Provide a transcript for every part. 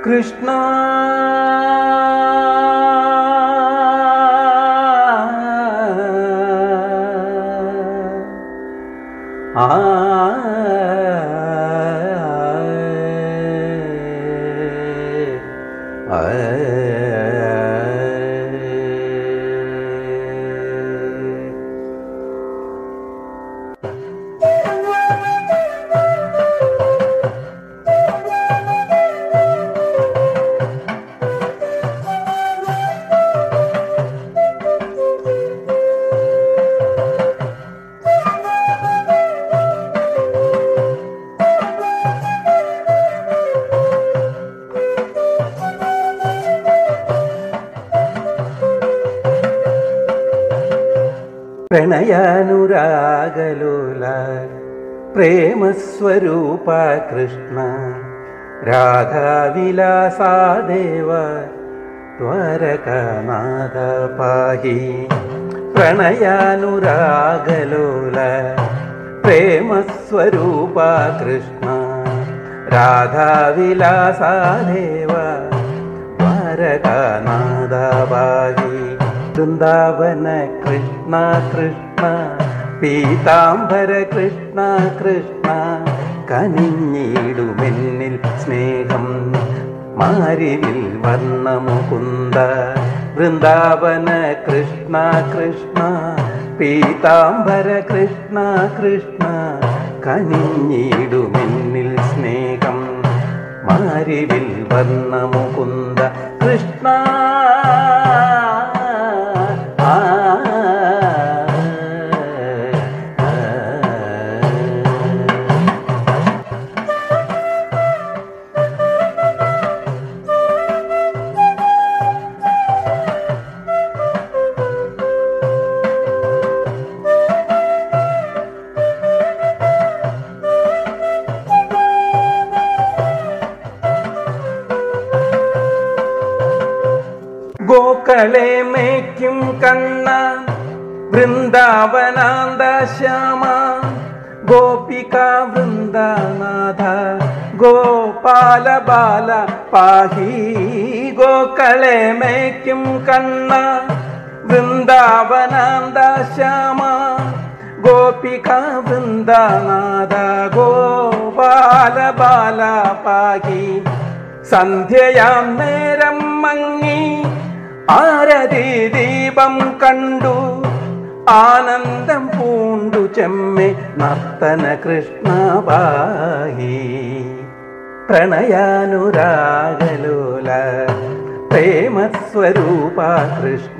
കൃഷ്ണ ആ പ്രണയാനുരാഗലോല പ്രേമസ്വരൂപ കൃഷ്ണ രാധാവിലാസാദേവ ദ്വാരകാനാഥ പാഹി പ്രണയാനുരാഗലോല പ്രേമസ്വരൂപ കൃഷ്ണ രാധാവിലാസാദേവ ദ്വാരകാനാഥ പാഹി വൃന്ദാവന കൃഷ്ണ കൃഷ്ണ പീതാംബര കൃഷ്ണ കൃഷ്ണ കനിഞ്ഞിടുമെന്നിൽ സ്നേഹം മാരിവിൽ വർണ്ണമുകുന്ദ വൃന്ദാവന കൃഷ്ണ കൃഷ്ണ പീതാംബര കൃഷ്ണ കൃഷ്ണ കനിഞ്ഞിടുമെന്നിൽ സ്നേഹം മാരിവിൽ വർണ്ണമുകുന്ദ കൃഷ്ണ ആ, ഗോക്കളെ മേയ്ക്കും കണ്ണ വൃന്ദാവനാന്ത ശ്യാമ ഗോപിക വൃന്ദനാഥ ഗോപാല ബാല പാഹി ഗോക്കളെ മേയ്ക്കും കണ്ണ വൃന്ദാവനാന്ത ശ്യാമ ഗോപിക വൃന്ദനാഥ ഗോപാല ബാല പാഹി സന്ധ്യയാം നേരം മങ്ങി ആരതി ദീപം കണ്ടു ആനന്ദം പൂണ്ടു ചെമ്മെ നർത്തന കൃഷ്ണവാഹി പ്രണയാനുരാഗലോല പ്രേമസ്വരൂപ കൃഷ്ണ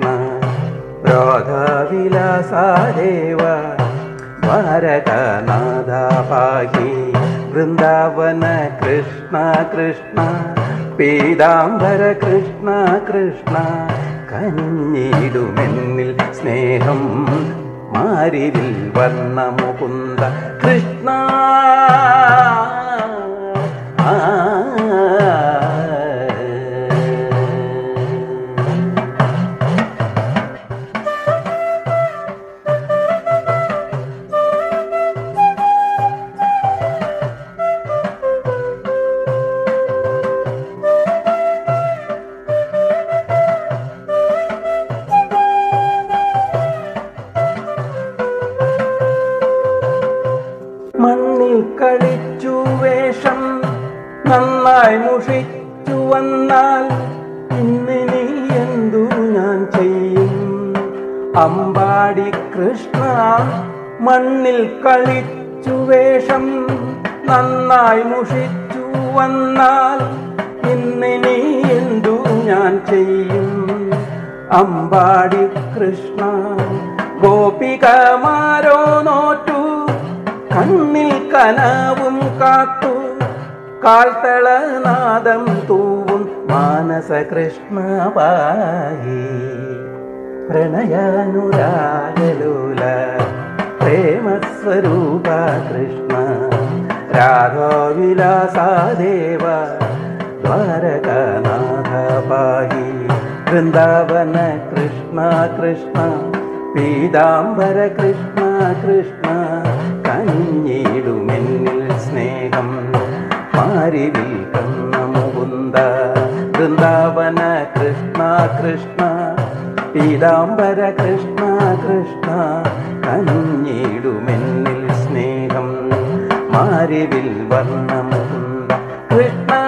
രാധാവിലാസാദേവ ദ്വാരകാനാഥ പാഹി വൃന്ദാവന കൃഷ്ണ കൃഷ്ണ പീതാംബര കൃഷ്ണ കൃഷ്ണ കഞ്ഞിടുമെന്നിൽ സ്നേഹം മാരിവിൽ വർണ്ണമുകുന്ദ കൃഷ്ണ ആ മണ്ണിൽ കളിച്ചു വേഷം നന്നായി മുഷിച്ചു വന്നാൽ ഇന്ന് നീ എന്തു ഞാൻ ചെയ്യും അമ്പാടി കൃഷ്ണ മണ്ണിൽ കളിച്ചു വേഷം നന്നായി മുഷിച്ചു വന്നാൽ ഇന്ന് നീ എന്തു ഞാൻ ചെയ്യും അമ്പാടി കൃഷ്ണ ഗോപികമാരോ നോറ്റു കണ്ണിൽ കനവും കാത്തു കാൽത്തളനാദം തൂവും മാനസ കൃഷ്ണവായി പ്രണയാനുരാഗലോല പ്രേമസ്വരൂപ കൃഷ്ണ രാഘവിലാസാദേവ ദ്വാരകാനാഥ പാഹി വൃന്ദാവന കൃഷ്ണ കൃഷ്ണ പീതാംബര കൃഷ്ണ കൃഷ്ണ കഞ്ഞിടുമെന്നിൽ സ്നേഹം മാരിവിൽ കണ്ണ മുകുന്ദ വൃന്ദാവന കൃഷ്ണ കൃഷ്ണ പീതാംബര കൃഷ്ണ കൃഷ്ണ കഞ്ഞിടുമെന്നിൽ സ്നേഹം മാരിവിൽ വർണ്ണമുണ്ട കൃഷ്ണ